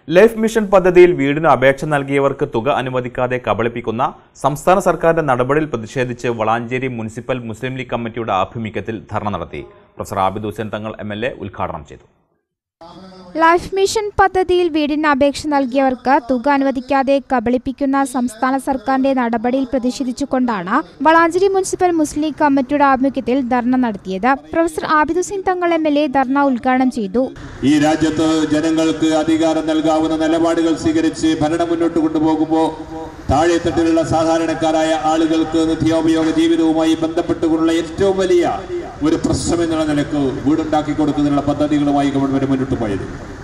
life mission പദ്ധതിയിൽ വീടിന് അപേക്ഷ നൽകിയവർക്ക് തുക അനുവദിക്കാതെ കബളിപ്പിക്കുന്ന സംസ്ഥാന സർക്കാരിന്റെ നടപടിയിൽ പ്രതിഷേധിച്ച് വളാഞ്ചേരി മുനിസിപ്പൽ മുസ്ലിം ലീഗ് കമ്മിറ്റിയുടെ ആഭിമുഖ്യത്തിൽ ധർണ നടത്തി പ്രൊഫസർ ആബിദ് ഹുസൈൻ തങ്ങൾ എം എൽ എ ഉദ്ഘാടനം ചെയ്തു ലൈഫ് മിഷൻ പദ്ധതിയിൽ വീടിന് അപേക്ഷ നൽകിയവർക്ക് തുക അനുവദിക്കാതെ കബളിപ്പിക്കുന്ന സംസ്ഥാന സർക്കാരിന്റെ നടപടിയിൽ പ്രതിഷേധിച്ചുകൊണ്ടാണ് വളാഞ്ചേരി മുനിസിപ്പൽ മുസ്ലിം ലീഗ് കമ്മിറ്റിയുടെ ആഭിമുഖ്യത്തിൽ ധർണ നടത്തിയത് പ്രൊഫസർ ആബിദ് ഹുസൈൻ തങ്ങൾ എം എൽ എ ധർണ ഉദ്ഘാടനം ചെയ്തു ഈ രാജ്യത്ത് ജനങ്ങൾക്ക് അധികാരം നൽകാവുന്ന നിലപാടുകൾ സ്വീകരിച്ച് ഭരണം മുന്നോട്ട് കൊണ്ടുപോകുമ്പോൾ താഴെത്തട്ടിലുള്ള സാധാരണക്കാരായ ആളുകൾക്ക് നിത്യോപയോഗ ജീവിതവുമായി ബന്ധപ്പെട്ടുകൊണ്ടുള്ള ഏറ്റവും വലിയ ഒരു പ്രശ്നം എന്നുള്ള നിലക്ക് വീടുണ്ടാക്കി കൊടുക്കുന്നതിനുള്ള പദ്ധതികളുമായി ഗവൺമെന്റ് മുന്നോട്ട് പോയത്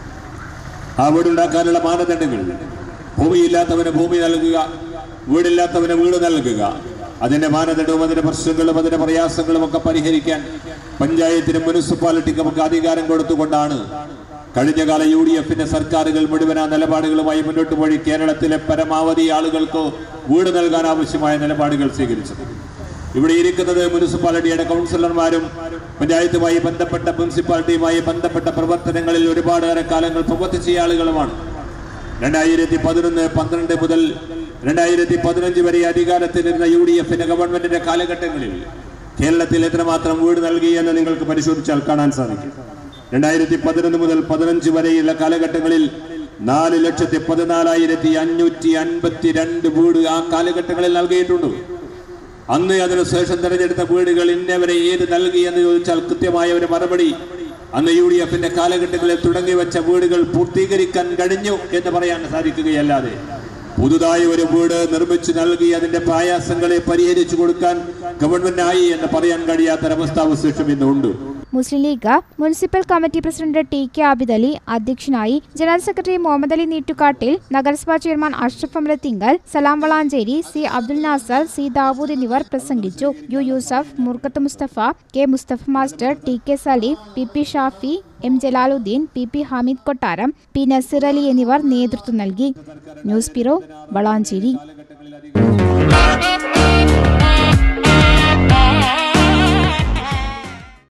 ആ വീടുണ്ടാക്കാനുള്ള മാനദണ്ഡങ്ങൾ ഭൂമിയില്ലാത്തവന് ഭൂമി നൽകുക വീടില്ലാത്തവന് വീട് നൽകുക അതിന്റെ മാനദണ്ഡവും അതിന്റെ പ്രശ്നങ്ങളും അതിന്റെ പ്രയാസങ്ങളും ഒക്കെ പരിഹരിക്കാൻ പഞ്ചായത്തിനും മുനിസിപ്പാലിറ്റിക്കും ഒക്കെ അധികാരം കൊടുത്തുകൊണ്ടാണ് കഴിഞ്ഞകാല യു ഡി എഫിന്റെ സർക്കാരുകൾ മുഴുവൻ ആ നിലപാടുകളുമായി മുന്നോട്ട് പോയി കേരളത്തിലെ പരമാവധി ആളുകൾക്ക് വീട് നൽകാൻ ആവശ്യമായ നിലപാടുകൾ സ്വീകരിച്ചത് ഇവിടെ ഇരിക്കുന്നത് മുനിസിപ്പാലിറ്റിയുടെ കൗൺസിലർമാരും പഞ്ചായത്തുമായി ബന്ധപ്പെട്ട മുനിസിപ്പാലിറ്റിയുമായി ബന്ധപ്പെട്ട പ്രവർത്തനങ്ങളിൽ ഒരുപാടേറെ കാലങ്ങൾ പ്രവർത്തിച്ച ആളുകളുമാണ് രണ്ടായിരത്തി പതിനൊന്ന് പന്ത്രണ്ട് മുതൽ രണ്ടായിരത്തി പതിനഞ്ച് വരെ അധികാരത്തിലിരുന്ന യു ഡി എഫിന്റെ ഗവൺമെന്റിന്റെ കാലഘട്ടങ്ങളിൽ കേരളത്തിൽ എത്രമാത്രം വീട് നൽകി എന്ന് നിങ്ങൾക്ക് പരിശോധിച്ചാൽ കാണാൻ സാധിക്കും രണ്ടായിരത്തി പതിനൊന്ന് മുതൽ പതിനഞ്ച് വരെയുള്ള കാലഘട്ടങ്ങളിൽ നാല് ലക്ഷത്തി പതിനാലായിരത്തി അഞ്ഞൂറ്റി അൻപത്തി രണ്ട് വീട് ആ കാലഘട്ടങ്ങളിൽ നൽകിയിട്ടുണ്ട് അന്ന് അതിനുശേഷം തെരഞ്ഞെടുത്ത വീടുകൾ ഇന്നവരെ ഏത് നൽകി എന്ന് ചോദിച്ചാൽ കൃത്യമായ ഒരു മറുപടി അന്ന് യു ഡി എഫിന്റെ കാലഘട്ടങ്ങളിൽ തുടങ്ങി വെച്ച വീടുകൾ പൂർത്തീകരിക്കാൻ കഴിഞ്ഞു എന്ന് പറയാൻ സാധിക്കുകയല്ലാതെ പുതുതായി ഒരു വീട് നിർമ്മിച്ചു നൽകി അതിന്റെ പ്രയാസങ്ങളെ പരിഹരിച്ചു കൊടുക്കാൻ ഗവൺമെന്റായി എന്ന് പറയാൻ കഴിയാത്തൊരവസ്ഥാവശേഷം ഇന്നുണ്ട് Muslim League municipal committee president T K Abid Ali അധ്യക്ഷനായി ജനറൽ സെക്രട്ടറി മുഹമ്മദ് അലി നീട്ടുകാട്ടിൽ നഗരസഭാ chairman Ashraf Amalathinkal Salam Valanchery C Abdul Nasar C Dawood എന്നിവർ പ്രസംഗിച്ചു U Yusuf Murkath Mustafa K Mustafa master T K Saleem P P Shafi M Jalaluddin P P Hameed Kottaram P Naseer Ali എന്നിവർ നേതൃത്വം നൽകി ന്യൂസ് ബ്യൂറോ വളാഞ്ചേരി